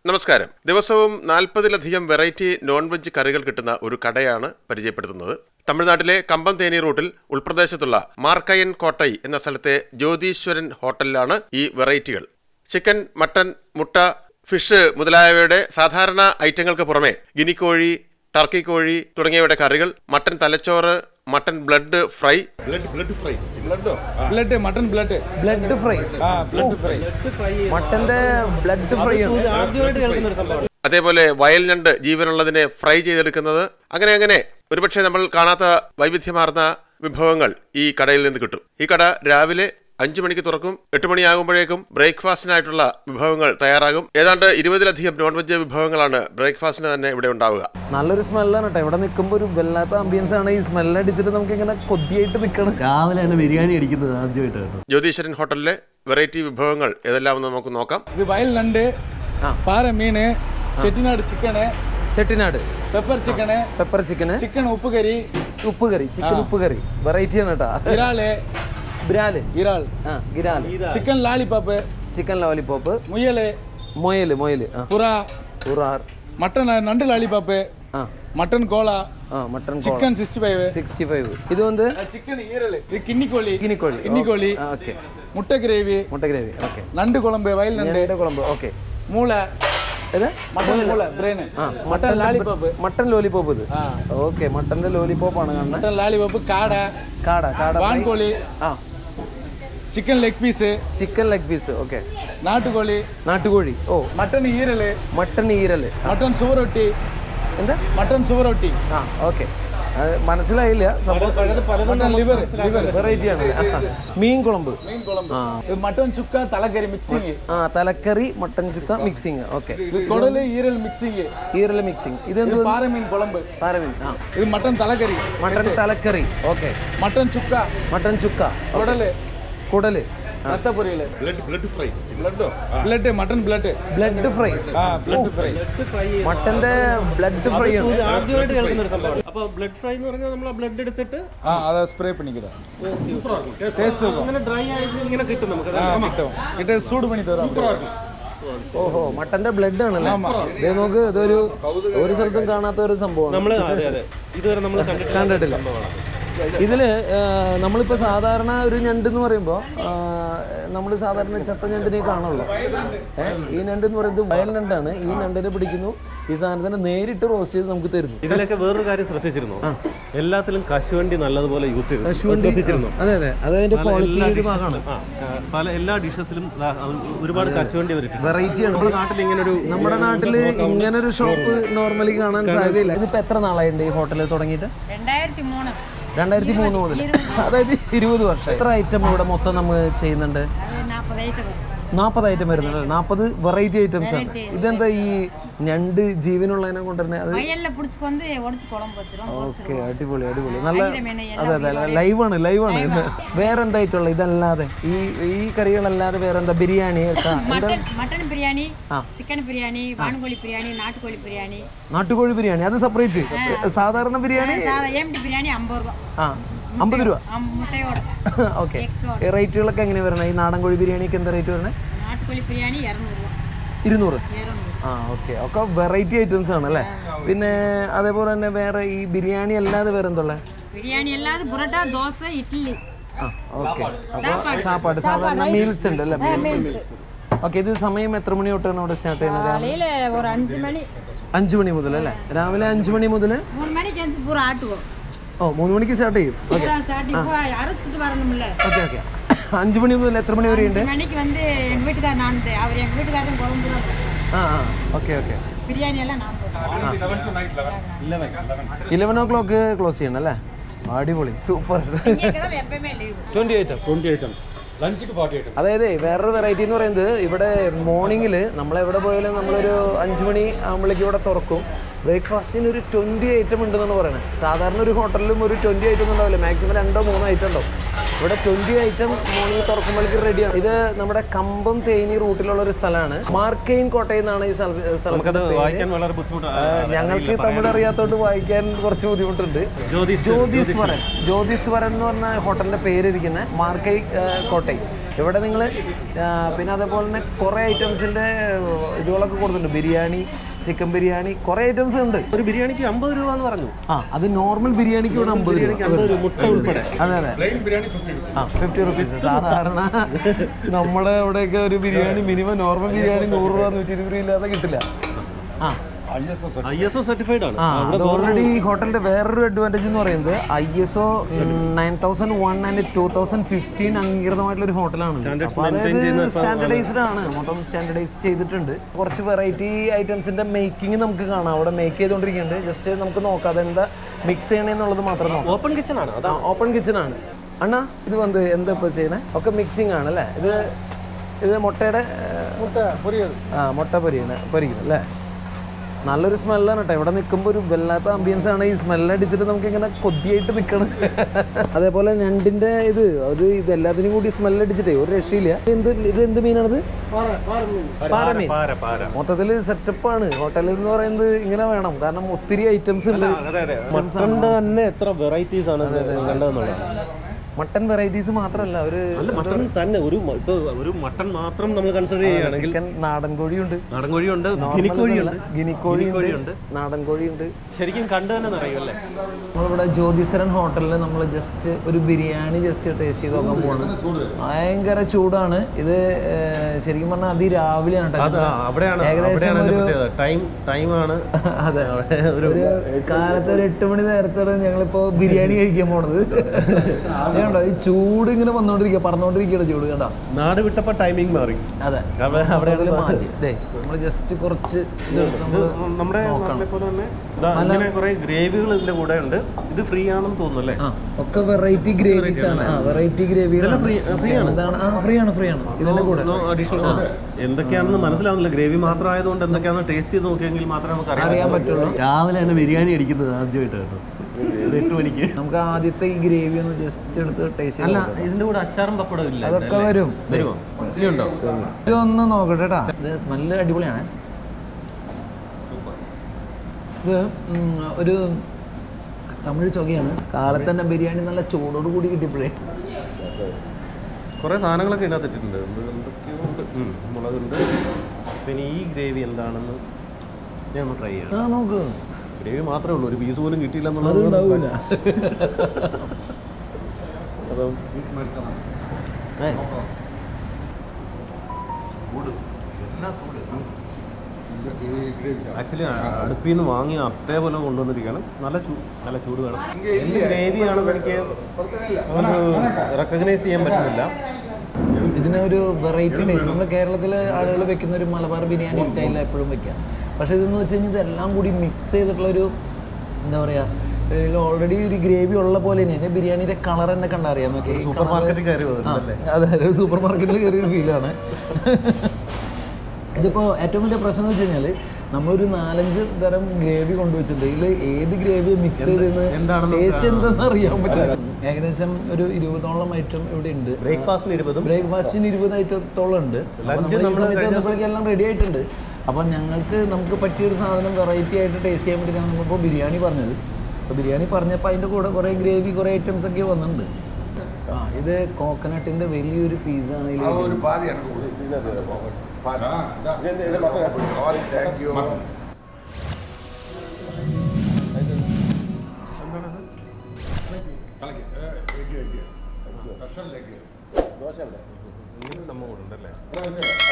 നമസ്കാരം ദിവസവും നാൽപ്പതിലധികം variety non veg കറികൾ കിട്ടുന്ന ഒരു കടയാണ് പരിചയപ്പെടുത്തുന്നത് തമിഴ്നാട്ടിലെ കമ്പം തേനി റൂട്ടിൽ ഉൾപ്രദേശത്തുള്ള മാർക്കയൻ കോട്ടൈ എന്ന സ്ഥലത്തെ ജ്യോതീശ്വരൻ ഹോട്ടലിലാണ് ഈ വെറൈറ്റികൾ ചിക്കൻ മട്ടൻ മുട്ട ഫിഷ് മുതലായവയുടെ സാധാരണ ഐറ്റങ്ങൾക്ക് പുറമെ ഗിനിക്കോഴി ടർക്കി കോഴി തുടങ്ങിയവയുടെ കറികൾ മട്ടൻ തലച്ചോറ് mutton blood fry blood blood fry ബ്ലഡോ blood mutton blood blood fry ആ ബ്ലഡ് ഫ്രൈ മട്ടന്റെ ബ്ലഡ് ഫ്രൈ ആണ് ആദ്യമായിട്ട് കേൾക്കുന്ന ഒരു സംഭവം അതേപോലെ വയൽ ഞണ്ട് ജീവനുള്ളതിനെ ഫ്രൈ ചെയ്തെടുക്കുന്നത് അങ്ങനെ അങ്ങനെ ഒരുപക്ഷെ നമ്മൾ കാണാത്ത വൈവിധ്യമാർന്ന വിഭവങ്ങൾ ഈ കടയിൽ നിന്ന് കിട്ടും ഈ കട രാവിലെ അഞ്ചു മണിക്ക് തുറക്കും എട്ട് മണിയാകുമ്പോഴേക്കും ബ്രേക്ക്ഫാസ്റ്റിനായിട്ടുള്ള വിഭവങ്ങൾ തയ്യാറാകും ഏതാണ്ട് ഇരുപതിലധികം നോൺ വെജ് വിഭവങ്ങളാണ് ബ്രേക്ക്ഫാസ്റ്റിന് തന്നെ ഇവിടെ ഉണ്ടാവുക നല്ലൊരു സ്മെല്ലാണ് കേട്ടോ ഇവിടെ നിൽക്കുമ്പോൾ ഒരു വല്ലാത്ത ആംബിയൻസ് ആണ് ഈ സ്മെല്ല് അടിച്ചിട്ട് നമുക്ക് ഇങ്ങനെ കൊതിയായിട്ട് നിൽക്കണം രാവിലെ തന്നെ ബിരിയാണി അടിക്കുന്നത് ആദ്യമായിട്ട് കേട്ടോ ജ്യോതീശ്വരൻ ഹോട്ടലിലെ വെറൈറ്റി വിഭവങ്ങൾ ഏതെല്ലാം എന്ന് നമുക്ക് നോക്കാം ഇത് വയൽ നണ്ട് ആ. പാறை மீன் Chettinad chicken Chettinad pepper chicken pepper chicken chicken உப்பு கறி ഉപ്പ് കറി ചിക്കൻ ഉപ്പ് കറി വെറൈറ്റി ആണ് കേട്ടോ இறால் ബ്രാല് இறால் ആ ഗിരാല് சிக்கன் லாலிபாப்பு ചിക്കൻ ലോലിപോപ്പ് முயல் മൊയല് മൊയല് ആ புறா ഉറാർ மட்டன் நண்டு லாலிபாப்பு ആ மட்டன் கோலா ആ mutton chicken sixty five sixty five ഇത് വന്ന് சிக்கன் ஈரல் இது கிண்ணி கோழி கிண்ணி கோழி. கிண்ணி கோழி ആ ഓക്കെ முட்டை கிரேவி മുട്ട ഗ്രേവി ഓക്കെ நண்டு குழம்பு வயல் நண்டு ഞണ്ട് കുളമ്പ് ഓക്കെ மூளை ഇത് மட்டன் மூளை brain mutton lollipop mutton lollipop ഇത് ஆ ഓക്കെ മട്ടന്റെ ലോലിപോപ്പ് ആണ് കാണുന്നത് மட்டன் லாலிபாப்பு காடை കാട കാട வான்கோழி ആ chicken leg piece chicken leg piece okay நாட்டுக்கோழி നാട്ടുകോഴി ഓ மட்டன் ஈரல் മട്ടൺ ഈരല് மட்டன் சுவரொட்டி എന്താ மட்டன் சுவரொட்டி ആ ഓക്കെ മനസ്സിലായില്ല സംഭവം மட்டன் லிவர் லிவர் വെറൈറ്റി ആണ് ആ, മീൻ കുളമ്പ് மீன் குழம்பு ആ இது மட்டன் சுக்கா தலைக்கறி மிக்சிங் ആ തലക്കറി മട്ടൻ ചുക്ക മിക്സിങ് ഓക്കെ இது குடல் ஈரல் மிக்சிங் ഈരല് മിക്സിങ് ഇതെന്ത് இது பாறை மீன் குழம்பு പാരമീൻ ആ இது மட்டன் தலைக்கறி മട്ടൻ തലക്കറി ഓക്കെ மட்டன் சுக்கா മട്ടൻ ചുക്ക குடல் കുടല് ரத்த பொரியல் ബ്ലഡ് ബ്ലഡ് ഫ്രൈ ബ്ലഡോ blood mutton blood blood fry ஆ பிளட் ஃப்ரை മട്ടന്റെ ബ്ലഡ് ഫ്രൈ ആണ് ആദ്യമായിട്ട് കേൾക്കുന്ന ഒരു സംഭവം അപ്പൊ ബ്ലഡ് ഫ്രൈ എന്ന് പറഞ്ഞാൽ നമ്മൾ ആ ബ്ലഡ് എടുത്തിട്ട് ஆ அதை ஸ்ப்ரே பண்ணிக்கிறேன் டேஸ்ட் இருக்கும் അങ്ങനെ ഡ്രൈ ആയിട്ട് ഇങ്ങനെ കിട്ടും നമുക്ക് ஆ கிட்டும் கிட்ட சூடு பண்ணி தரோம் ഓഹോ മട്ടന്റെ ബ്ലഡ് ആണല്ലേ ദേ നോക്ക് ഇതൊരു ഒരു സ്ഥലത്തും കാണാത്ത ഒരു സംഭവമാണ് നമ്മൾ അതെ അതെ ഇതുവരെ നമ്മൾ കണ്ടിട്ടില്ല കണ്ടിട്ടില്ല ഇതില് ആ, നമ്മളിപ്പോ സാധാരണ ഒരു ഞണ്ട് എന്ന് പറയുമ്പോ നമ്മൾ സാധാരണ ചത്ത ഞണ്ടിനെ കാണുള്ളൂ ഏഹ് ഈ ഞണ്ട് എന്ന് പറയുന്നത് വയൽ ഞണ്ടാണ് ഈ ഞണ്ടിനെ പിടിക്കുന്നു ഈ സാധനത്തിനെ നേരിട്ട് റോസ്റ്റ് ചെയ്ത് നമുക്ക് തരുന്നു ഇതിലൊക്കെ വേറൊരു കാര്യം ശ്രദ്ധിച്ചിരുന്നു എല്ലാത്തിലും കശുവണ്ടി നല്ലതുപോലെ യൂസ് ചെയ്തു കശുവണ്ടി ശ്രദ്ധിച്ചിരുന്നു അതെ അതെ അത് അതിന്റെ ക്വാളിറ്റി ഒരു ഭാഗമാണ് ആ, ആ, പല എല്ലാ ഡിഷസിലും ഒരുപാട് കശുവണ്ടി വരും വെറൈറ്റി ആണ് നമ്മുടെ നാട്ടിൽ ഇങ്ങനെ ഒരു നമ്മുടെ നാട്ടില് ഇങ്ങനെ ഒരു ഷോപ്പ് നോർമലി കാണാൻ സാധ്യതയില്ല ഇതിപ്പോ എത്ര നാളായിട്ടുണ്ട് ഈ ഹോട്ടലിൽ തുടങ്ങിയിട്ട് രണ്ടായിരത്തി മൂന്ന് രണ്ടായിരത്തി മൂന്ന് മുതൽ അതായത് ഇരുപത് വർഷം എത്ര ഐറ്റം ഇവിടെ മൊത്തം നമ്മൾ ചെയ്യുന്നുണ്ട് അത് നാൽപ്പതായിട്ട് വരും നാൽപ്പത് ഐറ്റം വരുന്നുണ്ട് നാൽപ്പത് വെറൈറ്റി ഐറ്റംസ് ആണ് ഇതെന്താ ഈ ഞണ്ട് ജീവനുള്ളതിനെ കൊണ്ട് തന്നെ അത് வயல்ல பிடிச்சி வந்து உடச்சி குழம்பு வச்சிரும் ഓക്കെ അടിപൊളി അടിപൊളി നല്ല கையில மீன் അതെ எல்லாம் അതെ ലൈവ് ആണ് ലൈവ് ആണ് ഇത് വേറെ എന്തായിട്ടുള്ള ഇതല്ലാതെ ഈ ഈ കറികളല്ലാതെ വേറെ എന്താ ബിരിയാണി ഒക്കെ എന്താ mutton mutton biryani chicken biryani வான்கோழி பிரியாணி நாட்டுக்கோழி பிரியாணி നാട്ടുകോഴി ബിരിയാണി അത് സെപ്പറേറ്റ് സാധാരണ ബിരിയാണി சாதா ஏம்டி பிரியாணி ஐம்பது ரூபா ആ അമ്പത് രൂപ அம்- முட்டையோட ഓക്കെ எக்கோட റേറ്റുകളൊക്കെ എങ്ങനെ വരണം ഈ നാടൻ കോഴി ബിരിയാണിക്ക് എന്താ റേറ്റ് വരണേ நாட்டுக்கோழி பிரியாணி இரநூறுவா ഇരുന്നൂറ് இரநூறு ആ ഓക്കെ ഒക്കെ വെറൈറ്റി ഐറ്റംസ് ആണ് അല്ലേ പിന്നെ അതേപോലെ തന്നെ വേറെ ഈ ബിരിയാണി അല്ലാതെ വേറെ എന്തുള്ള பிரியாணி இல்லாத புரோட்டா தோசை இட்லி ആ ഓക്കെ അപ്പോൾ സാപ്പാട് സാധാരണ മീൽസ് ഉണ്ട് അല്ലേ മീൽസ് ഓക്കെ ഇത് സമയം എത്ര മണി തൊട്ടാണ് അവിടെ സ്റ്റാർട്ട് ചെയ്യുന്നത് காலையில ஒரு அஞ்சு மணி അഞ്ചു മണി മുതൽ അല്ലേ രാവിലെ അഞ്ചു മണി മുതൽ மூணு மணிக்கு எழுந்து பூரா ஆட்டுவோம் ഓ മൂന്ന് മണിക്ക് സ്റ്റാർട്ട് ചെയ്യും பூரா சாட்டி பூரா அரைச்சிக்கிட்டு வரணும்ல ഓക്കെ ഓക്കെ അഞ്ചു മണി മുതൽ എത്ര മണി വരെ ഉണ്ട് அஞ்சு மணிக்கு வந்து எங்க வீட்டுக்காரர் நான் தான். அவர் எங்க வீட்டுக்காரரும் குழம்பு தான் வைப்பாரு. ആ ആ ഓക്കെ ഓക്കെ பிரியாணி எல்லாம் நான் போடுவேன் ഇലവൻ ഓ ക്ലോക്ക് ക്ലോസ് ചെയ്യണം അല്ലേ അടിപൊളി സൂപ്പർ திங்கட்கிழமை எப்பயுமே leave twenty item twenty items ലഞ്ചിക്ക് ഫോർട്ടി ഐറ്റം അതായത് വേറൊരു വെറൈറ്റി എന്ന് പറയുന്നത് ഇവിടെ മോർണിംഗിൽ നമ്മളെവിടെ പോയാലും നമ്മളൊരു അഞ്ച് മണി ആകുമ്പോഴേക്കും ഇവിടെ തുറക്കും ബ്രേക്ക്ഫാസ്റ്റിന് ഒരു ട്വൻറ്റി ഐറ്റം ഉണ്ടെന്നാണ് പറയുന്നത് സാധാരണ ഒരു ഹോട്ടലിലും ഒരു ട്വൻറ്റി ഐറ്റം ഉണ്ടാവില്ല മാക്സിമം രണ്ടോ മൂന്നോ ഐറ്റം ഉണ്ടാവും ഇവിടെ ട്വൻറ്റി ഐറ്റം മോർണിംഗ് തുറക്കുമ്പോഴേക്കും റെഡിയാണ് ഇത് നമ്മുടെ കമ്പം തേനി റൂട്ടിലുള്ള ഒരു സ്ഥലമാണ് മാർക്കെയിൻ കോട്ടയം എന്നാണ് ഈ സ്ഥല- നമുക്കത് സ്ഥലത്തിന്റെ പേര്. വായിക്കാൻ വളരെ ബുദ്ധിമുട്ടാണ് ആ, ഞങ്ങൾക്ക് തമിഴ് അറിയാത്തോണ്ട് വായിക്കാൻ കുറച്ച് ബുദ്ധിമുട്ടുണ്ട് ജ്യോതിസ് ജ്യോതിസ്വരൻ ജ്യോതിസ്വരൻ എന്ന് പറഞ്ഞ ഹോട്ടലിന്റെ പേരിരിക്കുന്ന മാർക്കൈ ആ, കോട്ടൈ ഇവിടെ നിങ്ങൾ പിന്നെ അതേപോലെ തന്നെ കുറേ ഐറ്റംസിൻ്റെ ഇതുകളൊക്കെ കൊടുത്തിട്ടുണ്ട് ബിരിയാണി ചിക്കൻ ബിരിയാണി കുറേ ഐറ്റംസ് ഉണ്ട് ഒരു ബിരിയാണിക്ക് അമ്പത് രൂപ എന്ന് പറഞ്ഞു ആ അത് നോർമൽ ബിരിയാണിക്ക് ഇവിടെ അമ്പത് രൂപ അമ്പത് രൂപ മുട്ട ഉൾപ്പെടെ അതെ അതെ ആ ഫിഫ്റ്റി റുപ്പീസ് സാധാരണ നമ്മുടെ ഇവിടെയൊക്കെ ഒരു ബിരിയാണി മിനിമം നോർമൽ ബിരിയാണി നൂറ് രൂപ നൂറ്റി ഇരുപത് രൂപ ഇല്ലാതെ കിട്ടില്ല ആ ഐ എസ് ഒ സർട്ടിഫൈഡ് ആണ് ആ അത് ഓൾറെഡി ഈ ഹോട്ടലിന്റെ വേറൊരു അഡ്വാൻറ്റേജ് എന്ന് പറയുന്നത് I S O nine thousand one and two thousand fifteen അംഗീകൃതമായിട്ടുള്ള ഒരു ഹോട്ടലാണ് അപ്പൊ അതായത് സ്റ്റാൻഡർഡൈസ്ഡ് ആണ് മൊത്തം സ്റ്റാൻഡർഡൈസ് ചെയ്തിട്ടുണ്ട് കുറച്ച് വെറൈറ്റി ഐറ്റംസിന്റെ മേക്കിംഗ് നമുക്ക് കാണാം അവിടെ മേക്ക് ചെയ്തുകൊണ്ടിരിക്കുന്നുണ്ട് ജസ്റ്റ് നമുക്ക് നോക്കാം അതെന്താ മിക്സ് ചെയ്യണമെന്നുള്ളത് മാത്രം നോക്കാം ഓപ്പൺ കിച്ചൺ ആണ് അതാ ഓപ്പൺ കിച്ചൺ ആണ് അണ്ണാ ഇത് വന്ന് എന്താ ഇപ്പോൾ ചെയ്യണേ ഒക്കെ മിക്സിംഗ് ആണ് അല്ലേ ഇത് ഇത് മുട്ടയുടെ മുട്ട പൊരിയത് ആ മുട്ട പൊരിയാണ് പൊരിക്കുന്നത് അല്ലേ നല്ലൊരു സ്മെല്ലാണ് കേട്ടോ ഇവിടെ നിൽക്കുമ്പോൾ ഒരു വല്ലാത്ത ആംബിയൻസ് ആണ് ഈ സ്മെല്ല് അടിച്ചിട്ട് നമുക്ക് ഇങ്ങനെ കൊതിയായിട്ട് നിൽക്കണം അതേപോലെ ഞണ്ടിന്റെ ഇത് അത് ഇത് എല്ലാത്തിനും കൂടി സ്മെല്ല് അടിച്ചിട്ടേ ഒരു രക്ഷയില്ല ഇത് എന്ത് ഇത് എന്ത് മീനാണത് പാരമീൻ പാര പാര മൊത്തത്തിൽ സെറ്റപ്പാണ് ഹോട്ടലിൽ എന്ന് പറയുന്നത് ഇങ്ങനെ വേണം കാരണം ഒത്തിരി ഐറ്റംസ് ഉണ്ട് അതെ അതെ മട്ടന്റെ തന്നെ എത്ര വെറൈറ്റീസ് ആണ് കണ്ടതെന്നുള്ളത് മട്ടൻ വെറൈറ്റീസ് മാത്രമല്ല ഒരു അല്ല മട്ടൺ തന്നെ ഒരു മ- ഇപ്പൊ ഒരു മട്ടൺ മാത്രം നമ്മൾ കൺസിഡർ ചെയ്യുകയാണെങ്കിൽ ചിക്കൻ നാടൻ കോഴിയുണ്ട് നാടൻ കോഴിയുണ്ട് ഗിനിക്കോഴിയുണ്ട് ഗിനിക്കോഴിയുണ്ട് ഗിനിക്കോഴിയുണ്ട്. നാടൻ കോഴിയുണ്ട് ശരിക്കും കണ്ടു തന്നെ നിറയുമല്ലേ നമ്മളിവിടെ ജ്യോതിസരൻ ഹോട്ടലിൽ നമ്മൾ ജസ്റ്റ് ഒരു ബിരിയാണി ജസ്റ്റ് ടേസ്റ്റ് ചെയ്ത് നോക്കാൻ പോവാണ് ഭയങ്കര ചൂടാണ് ഇത് ഏർ, ശരിക്കും പറഞ്ഞാൽ അതിരാവിലെയാണ് കേട്ടോ അത് ആ, അവിടെയാണ് ഏകദേശം അവിടെയാണ് ഒരു ടൈം ടൈമാണ് അതെ ഒരു ഒരു കാലത്ത് ഒരു എട്ട് മണി നേരത്തോടെ ഞങ്ങളിപ്പോ ബിരിയാണി കഴിക്കാൻ പോണത് ഇത് കണ്ടോ ഈ ചൂട് ഇങ്ങനെ വന്നോണ്ടിരിക്കുക പറന്നോണ്ടിരിക്കുകയാണ് ചൂട് കണ്ടോ നാട് വിട്ടപ്പോ ടൈമിംഗ് മാറി അതെ അവിടെ അവിടെയാണ് അതില് മാറ്റി ദേ നമ്മൾ ജസ്റ്റ് കുറച്ച് ഇത് നമ്മള് നമ്മുടെ നാട്ടിലെ പോലെ തന്നെ ദാ ഇങ്ങനെ കുറെ ഗ്രേവികൾ ഇതിന്റെ കൂടെ ഉണ്ട് ഇത് ഫ്രീ ആണെന്ന് തോന്നുന്നു അല്ലേ ആ ഒക്കെ വെറൈറ്റി ഗ്രേവീസ് ആണ് ആ വെറൈറ്റി ഗ്രേവി free- free ആണ്? എന്താണ് ആ ഫ്രീ ആണ് ഫ്രീ ആണ് ഇതിന്റെ കൂടെ അഡീഷണൽ എന്തൊക്കെയാണെന്ന് മനസ്സിലാവുന്നില്ല ഗ്രേവി മാത്രം ആയതുകൊണ്ട് എന്തൊക്കെയാണെന്ന് ടേസ്റ്റ് ചെയ്ത് നോക്കിയെങ്കിൽ മാത്രമേ നമുക്ക് അറിയാൻ പറ്റുള്ളൂ രാവിലെ തന്നെ ബിരിയാണി അടിക്കുന്നത് ആദ്യമായിട്ട് കേട്ടോ ഒരു എട്ട് മണിക്ക് നമുക്ക് ആദ്യത്തെ ഈ ഗ്രേവി ഒന്ന് ജസ്റ്റ് എടുത്ത് ടേസ്റ്റ് അല്ല ഇതിന്റെ കൂടെ അച്ചാറും പപ്പടം ഇല്ല അതൊക്കെ വരും വരുമോ ഇനിയുണ്ടോ ഇതൊന്ന് നോക്കട്ടെ കേട്ടാ ഇത് സ്മെല്ല് അടിപൊളിയാണ് ഇത് ഉം, ഒരു തമിഴ് ചൊകയാണ് കാലത്ത് തന്നെ ബിരിയാണി നല്ല ചൂടോട് കൂടി കിട്ടിയപ്പോഴേ കുറെ സാധനങ്ങളൊക്കെ ഇതിനകത്ത് ഇട്ടിട്ടുണ്ട് എന്ത് എന്തൊക്കെയോ ഉണ്ട് ഉം, മുളകുണ്ട് പിന്നെ ഈ ഗ്രേവി എന്താണെന്ന് ഞാൻ ഒന്ന് ട്രൈ ചെയ്യാം ആ നോക്ക് ഗ്രേവി മാത്രമേ ഉള്ളൂ ഒരു പീസ് പോലും കിട്ടിയില്ല അത് എന്നുള്ളത് ഉണ്ടാവൂല അപ്പം ഏ, ആക്ച്വലി അടുപ്പിൽ നിന്ന് വാങ്ങി അതേപോലെ കൊണ്ടുവന്നിരിക്കുകയാണ് നല്ല ചൂ നല്ല ചൂട് വേണം എന്ത് ഗ്രേവിയാണെന്ന് എനിക്ക് റെക്കഗ്നൈസ് ചെയ്യാൻ പറ്റുന്നില്ല ഇതിന് ഒരു വെറൈറ്റി ടേസ്റ്റ് നമ്മുടെ കേരളത്തിലെ ആളുകൾ വെക്കുന്ന ഒരു മലബാർ ബിരിയാണി സ്റ്റൈലിൽ എപ്പോഴും വെക്കാം പക്ഷെ ഇതെന്ന് വെച്ച് കഴിഞ്ഞാൽ ഇതെല്ലാം കൂടി മിക്സ് ചെയ്തിട്ടുള്ള ഒരു എന്താ പറയുക ഇതിൽ ഓൾറെഡി ഒരു ഗ്രേവി ഉള്ള പോലെ തന്നെ ഇതിന്റെ ബിരിയാണിയുടെ കളർ തന്നെ കണ്ടറിയാം നോക്കി സൂപ്പർ മാർക്കറ്റിൽ കയറി പോകുന്നുണ്ടല്ലേ അതെ ഒരു സൂപ്പർ മാർക്കറ്റിൽ കയറിയൊരു ഫീലാണ് ഇതിപ്പോൾ ഏറ്റവും വലിയ പ്രശ്നം എന്ന് വെച്ച് കഴിഞ്ഞാൽ നമ്മളൊരു നാലഞ്ച് തരം ഗ്രേവി കൊണ്ടുവച്ചിട്ടുണ്ട് ഇതിൽ ഏത് ഗ്രേവി മിക്സ് ചെയ്തെന്ന് എന്താണെന്ന് ടേസ്റ്റ് എന്താണെന്ന് അറിയാൻ പറ്റില്ല ഏകദേശം ഒരു ഇരുപതോളം ഐറ്റം ഇവിടെ ഉണ്ട് ബ്രേക്ക്ഫാസ്റ്റിന് ഇരുപതും ബ്രേക്ക്ഫാസ്റ്റിന് ഇരുപത് ഐറ്റത്തോളം ഉണ്ട് Lunch നമ്മള് കഴിഞ്ഞ വന്നപ്പോഴേക്കും എല്ലാം റെഡി ആയിട്ടുണ്ട് അപ്പോൾ ഞങ്ങൾക്ക് നമുക്ക് പറ്റിയൊരു സാധനം വെറൈറ്റി ആയിട്ട് ടേസ്റ്റ് ചെയ്യാൻ വേണ്ടിയിട്ടാണ് നമ്മളിപ്പോൾ ബിരിയാണി പറഞ്ഞത് അപ്പോൾ ബിരിയാണി പറഞ്ഞപ്പോൾ അതിൻ്റെ കൂടെ കുറേ ഗ്രേവി കുറേ ഐറ്റംസ് ഒക്കെ വന്നിട്ടുണ്ട് ആ ഇത് കോക്കനട്ടിൻ്റെ വലിയൊരു പീസാണ് ഇതിൽ സംഭവം ഉണ്ടല്ലേ